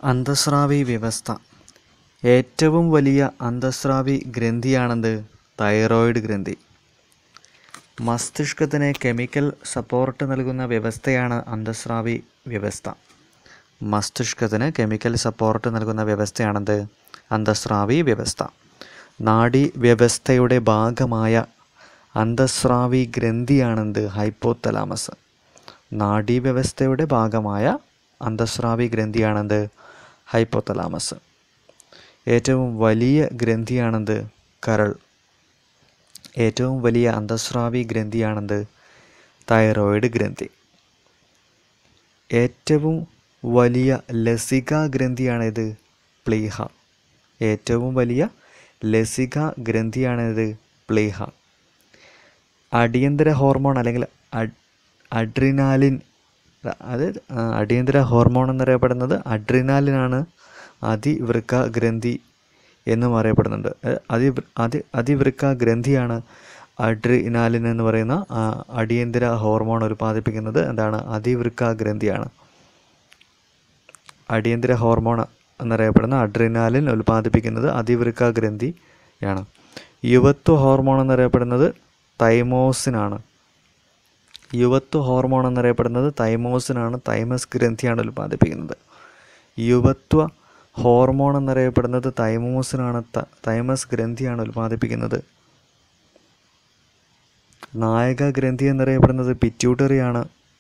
അന്തഃസ്രാവി വ്യവസ്ഥ ഏറ്റവും വലിയ അന്തഃസ്രാവി ഗ്രന്ഥിയാണെന്ത് തൈറോയിഡ് ഗ്രന്ഥി മസ്തിഷ്കത്തിന് കെമിക്കൽ സപ്പോർട്ട് നൽകുന്ന വ്യവസ്ഥയാണ് അന്തഃസ്രാവി വ്യവസ്ഥ മസ്തിഷ്കത്തിന് കെമിക്കൽ സപ്പോർട്ട് നൽകുന്ന വ്യവസ്ഥയാണെന്ത് അന്തഃസ്രാവി വ്യവസ്ഥ നാഡീ വ്യവസ്ഥയുടെ ഭാഗമായ അന്തഃസ്രാവി ഗ്രന്ഥിയാണെന്ത് ഹൈപ്പോത്തലാമസ് നാഡീ വ്യവസ്ഥയുടെ ഭാഗമായ അന്തഃസ്രാവി ഗ്രന്ഥിയാണെന്ത് ഹൈപ്പോത്തലാമസ് ഏറ്റവും വലിയ ഗ്രന്ഥിയാണെന്ത് കരൾ ഏറ്റവും വലിയ അന്തഃസ്രാവി ഗ്രന്ഥിയാണെന്ത് തൈറോയിഡ് ഗ്രന്ഥി ഏറ്റവും വലിയ ലസിക ഗ്രന്ഥിയാണിത് പ്ലീഹ ഏറ്റവും വലിയ ലസിക ഗ്രന്ഥിയാണിത് പ്ലീഹ അടിയന്തര ഹോർമോൺ അല്ലെങ്കിൽ അഡ് അഡ്രിനാലിൻ അത് ആ, അടിയന്തര ഹോർമോൺ എന്നറിയപ്പെടുന്നത് അഡ്രിനാലിനാണ് അതിവൃക്ക ഗ്രന്ഥി എന്നും അറിയപ്പെടുന്നുണ്ട് അത് അതി അതി അതിവൃക്ക ഗ്രന്ഥിയാണ് അഡ്രിനാലിൻ എന്ന് പറയുന്ന ആ, അടിയന്തര ഹോർമോൺ ഉൽപ്പാദിപ്പിക്കുന്നത് എന്താണ് അതിവൃക്ക ഗ്രന്ഥിയാണ് അടിയന്തര ഹോർമോൺ എന്നറിയപ്പെടുന്ന അഡ്രിനാലിൻ ഉൽപ്പാദിപ്പിക്കുന്നത് അതിവൃക്ക ഗ്രന്ഥിയാണ് യുവത്വ ഹോർമോൺ എന്നറിയപ്പെടുന്നത് തൈമോസിനാണ് യുവത്വ ഹോർമോൺ എന്നറിയപ്പെടുന്നത് തൈമോസിനാണ് തൈമസ് ഗ്രന്ഥിയാണ് ഉൽപ്പാദിപ്പിക്കുന്നത് യുവത്വ ഹോർമോൺ എന്നറിയപ്പെടുന്നത് തൈമോസിനാണ് ത- തൈമസ് ഗ്രന്ഥിയാണ് ഉൽപ്പാദിപ്പിക്കുന്നത് നായക ഗ്രന്ഥി എന്നറിയപ്പെടുന്നത് പിറ്റ്യൂട്ടറിയാണ്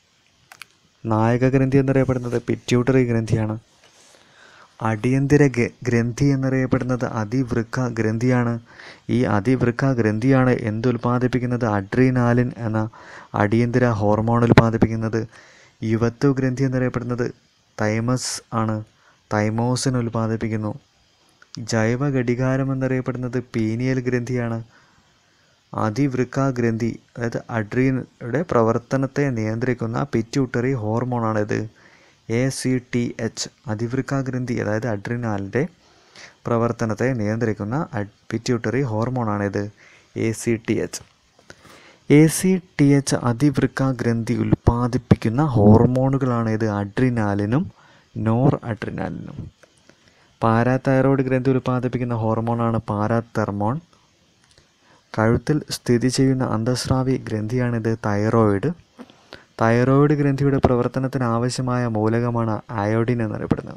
നായക ഗ്രന്ഥി എന്നറിയപ്പെടുന്നത് പിറ്റ്യൂട്ടറി ഗ്രന്ഥിയാണ് അടിയന്തര ഗ- ഗ്രന്ഥി എന്നറിയപ്പെടുന്നത് അതിവൃക്ക ഗ്രന്ഥിയാണ് ഈ അതിവൃക്ക ഗ്രന്ഥിയാണ് എന്തുൽപ്പാദിപ്പിക്കുന്നത് അഡ്രീനാലിൻ എന്ന അടിയന്തര ഹോർമോൺ ഉൽപ്പാദിപ്പിക്കുന്നത് യുവത്വ ഗ്രന്ഥി എന്നറിയപ്പെടുന്നത് തൈമസ് ആണ് തൈമോസിൻ ഉൽപ്പാദിപ്പിക്കുന്നു ജൈവ ഘടികാരം എന്നറിയപ്പെടുന്നത് പീനിയൽ ഗ്രന്ഥിയാണ് അതിവൃക്ക ഗ്രന്ഥി അതായത് അഡ്രീനയുടെ പ്രവർത്തനത്തെ നിയന്ത്രിക്കുന്ന പിറ്റ്യൂട്ടറി ഹോർമോണാണിത് എ സി ടി എച്ച് അതിവൃക്ക ഗ്രന്ഥി അതായത് അഡ്രിനാലിൻ്റെ പ്രവർത്തനത്തെ നിയന്ത്രിക്കുന്ന അഡ് പിറ്റ്യൂട്ടറി ഹോർമോണാണിത് A C T H A C T H അതിവൃക്ക ഗ്രന്ഥി ഉൽപ്പാദിപ്പിക്കുന്ന ഹോർമോണുകളാണ് ഇത് അഡ്രിനാലിനും നോർ അഡ്രിനാലിനും പാരാതൈറോയ്ഡ് ഗ്രന്ഥി ഉൽപ്പാദിപ്പിക്കുന്ന ഹോർമോണാണ് പാരാതെർമോൺ കഴുത്തിൽ സ്ഥിതി ചെയ്യുന്ന അന്തഃസ്രാവി ഗ്രന്ഥിയാണിത് തൈറോയിഡ് തൈറോയിഡ് ഗ്രന്ഥിയുടെ പ്രവർത്തനത്തിന് ആവശ്യമായ മൂലകമാണ് അയോഡിൻ എന്നറിയപ്പെടുന്നത്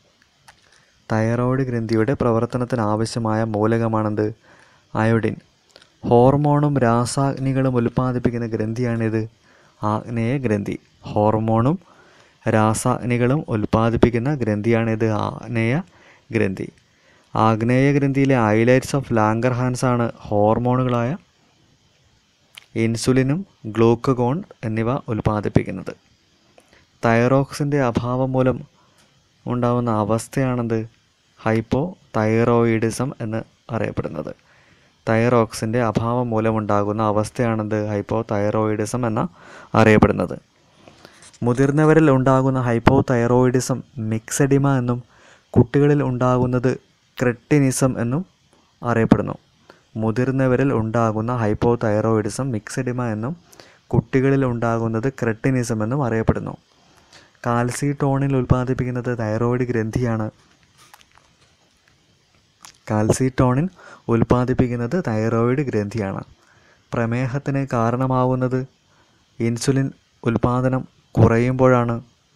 തൈറോയിഡ് ഗ്രന്ഥിയുടെ പ്രവർത്തനത്തിന് ആവശ്യമായ മൂലകമാണെന്ത് അയോഡിൻ ഹോർമോണും രാസാഗ്നികളും ഉൽപ്പാദിപ്പിക്കുന്ന ഗ്രന്ഥിയാണിത് ആഗ്നേയ ഗ്രന്ഥി ഹോർമോണും രാസാഗ്നികളും ഉൽപ്പാദിപ്പിക്കുന്ന ഗ്രന്ഥിയാണിത് ആഗ്നേയ ഗ്രന്ഥി ആഗ്നേയ ഗ്രന്ഥിയിലെ ഐലൈറ്റ്സ് ഓഫ് ലാംഗർഹാൻസ് ആണ് ഹോർമോണുകളായ ഇൻസുലിനും ഗ്ലൂക്കഗോൺ എന്നിവ ഉൽപ്പാദിപ്പിക്കുന്നത് തൈറോക്സിൻ്റെ അഭാവം മൂലം ഉണ്ടാകുന്ന അവസ്ഥയാണെന്ത് ഹൈപ്പോ തൈറോയിഡിസം എന്ന് അറിയപ്പെടുന്നത് തൈറോക്സിൻ്റെ അഭാവം മൂലമുണ്ടാകുന്ന അവസ്ഥയാണെന്ത് ഹൈപ്പോ തൈറോയിഡിസം എന്ന അറിയപ്പെടുന്നത് മുതിർന്നവരിൽ ഉണ്ടാകുന്ന ഹൈപ്പോ തൈറോയിഡിസം മിക്സഡിമ എന്നും കുട്ടികളിൽ ഉണ്ടാകുന്നത് ക്രെട്ടിനിസം എന്നും അറിയപ്പെടുന്നു മുതിർന്നവരിൽ ഉണ്ടാകുന്ന ഹൈപ്പോ തൈറോയിഡിസം മിക്സഡിമ എന്നും കുട്ടികളിൽ ഉണ്ടാകുന്നത് ക്രെട്ടിനിസം എന്നും അറിയപ്പെടുന്നു കാൽസിട്ടോണിൽ ഉൽപ്പാദിപ്പിക്കുന്നത് തൈറോയിഡ് ഗ്രന്ഥിയാണ് കാൽസിട്ടോണിൻ ഉൽപ്പാദിപ്പിക്കുന്നത് തൈറോയിഡ് ഗ്രന്ഥിയാണ് പ്രമേഹത്തിന് കാരണമാവുന്നത് ഇൻസുലിൻ ഉൽപ്പാദനം കുറയുമ്പോഴാണ്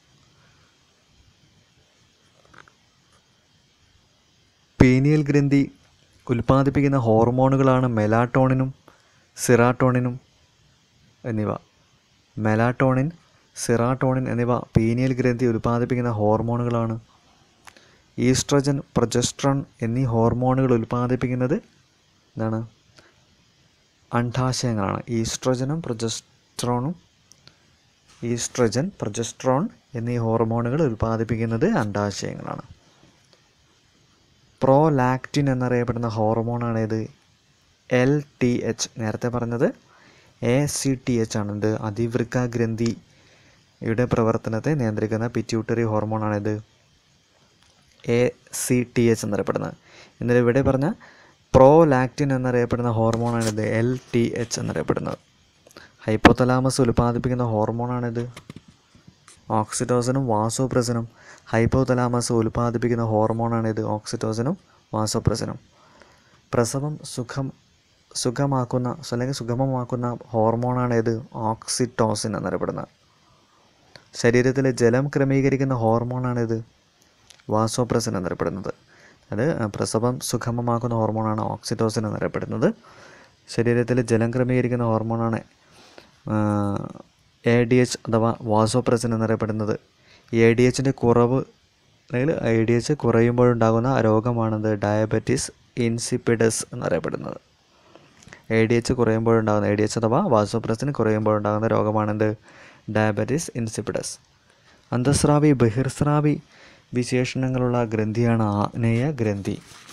പീനിയൽ ഗ്രന്ഥി ഉൽപ്പാദിപ്പിക്കുന്ന ഹോർമോണുകളാണ് മെലാട്ടോണിനും സിറാട്ടോണിനും എന്നിവ മെലാട്ടോണിൻ സിറാട്ടോണിൻ എന്നിവ പീനിയൽ ഗ്രന്ഥി ഉൽപ്പാദിപ്പിക്കുന്ന ഹോർമോണുകളാണ് ഈസ്ട്രജൻ പ്രൊജസ്ട്രോൺ എന്നീ ഹോർമോണുകൾ ഉൽപ്പാദിപ്പിക്കുന്നത് എന്താണ് അണ്ഡാശയങ്ങളാണ് ഈസ്ട്രജനും പ്രൊജസ്ട്രോണും ഈസ്ട്രജൻ പ്രൊജസ്ട്രോൺ എന്നീ ഹോർമോണുകൾ ഉൽപ്പാദിപ്പിക്കുന്നത് അണ്ഡാശയങ്ങളാണ് പ്രോലാക്റ്റിൻ എന്നറിയപ്പെടുന്ന ഹോർമോണാണ് ഇത് എൽ ടി എച്ച് നേരത്തെ പറഞ്ഞത് എ സി ടി എച്ച് ആണ് ഇത് അതിവൃക്ക ഗ്രന്ഥിയുടെ പ്രവർത്തനത്തെ നിയന്ത്രിക്കുന്ന പിറ്റ്യൂട്ടറി ഹോർമോണാണിത് എ സി ടി എച്ച് എന്നറിയപ്പെടുന്നത് എന്നാൽ ഇവിടെ പറഞ്ഞ പ്രോലാക്റ്റിൻ എന്നറിയപ്പെടുന്ന ഹോർമോണാണിത് എൽ ടി എച്ച് എന്നറിയപ്പെടുന്നത് ഹൈപ്പോതലാമസ് ഉൽപ്പാദിപ്പിക്കുന്ന ഹോർമോണാണിത് ഓക്സിറ്റോസിനും വാസോപ്രസനും ഹൈപ്പോതലാമസ് ഉൽപ്പാദിപ്പിക്കുന്ന ഹോർമോണാണ് ഇത് ഓക്സിറ്റോസിനും വാസോപ്രസനും പ്രസവം സുഖം സുഖമാക്കുന്ന അല്ലെങ്കിൽ സുഗമമാക്കുന്ന ഹോർമോണാണ് ഇത് ഓക്സിറ്റോസിൻ എന്നറിയപ്പെടുന്നത് ശരീരത്തിലെ ജലം ക്രമീകരിക്കുന്ന ഹോർമോണാണിത് വാസോപ്രസൻ എന്നറിയപ്പെടുന്നത് അത് പ്രസവം സുഗമമാക്കുന്ന ഹോർമോണാണ് ഓക്സിറ്റോസിൻ എന്നറിയപ്പെടുന്നത് ശരീരത്തിലെ ജലം ക്രമീകരിക്കുന്ന ഹോർമോണാണ് എ ഡി എച്ച് അഥവാ വാസോപ്രസൻ എന്നറിയപ്പെടുന്നത് എ ഡി എച്ചിൻ്റെ കുറവ് അല്ലെങ്കിൽ എ ഡി എച്ച് കുറയുമ്പോഴുണ്ടാകുന്ന രോഗമാണിത് ഡയബറ്റീസ് ഇൻസിപ്പിഡസ് എന്നറിയപ്പെടുന്നത് എ ഡി എച്ച് കുറയുമ്പോഴുണ്ടാകുന്ന എ ഡി എച്ച് അഥവാ വാസോപ്രസിന് കുറയുമ്പോഴുണ്ടാകുന്ന രോഗമാണിത് ഡയബറ്റീസ് ഇൻസിപ്പിഡസ് അന്തസ്രാവി ബഹിർസ്രാവി വിശേഷണങ്ങളുള്ള ഗ്രന്ഥിയാണ് ആഗ്നേയ ഗ്രന്ഥി